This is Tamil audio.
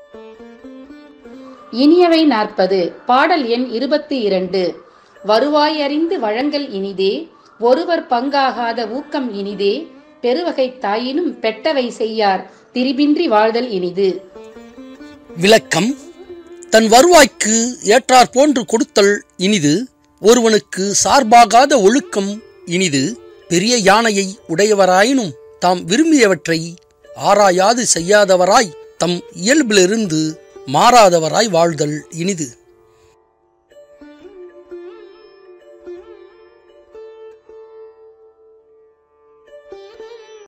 இனியவை நாற்பது பாடல் எண் இருபத்தி இரண்டு வருவாயறிந்து வழங்கல் இனிதே ஒருவர் பங்காகாத ஊக்கம் இனிதே பெருவகை தாயினும் பெட்டவை செய்யார் திரிபின்றி வாழ்தல் இனிது விளக்கம் தன் வருவாய்க்கு ஏற்றாற் போன்று கொடுத்தல் இனிது ஒருவனுக்கு சார்பாகாத ஒழுக்கம் இனிது பெரிய யானையை உடையவராயினும் தாம் விரும்பியவற்றை ஆராயாது செய்யாதவராய் தம் இயல்பிலிருந்து மாறாதவராய் வாழ்தல் இனிது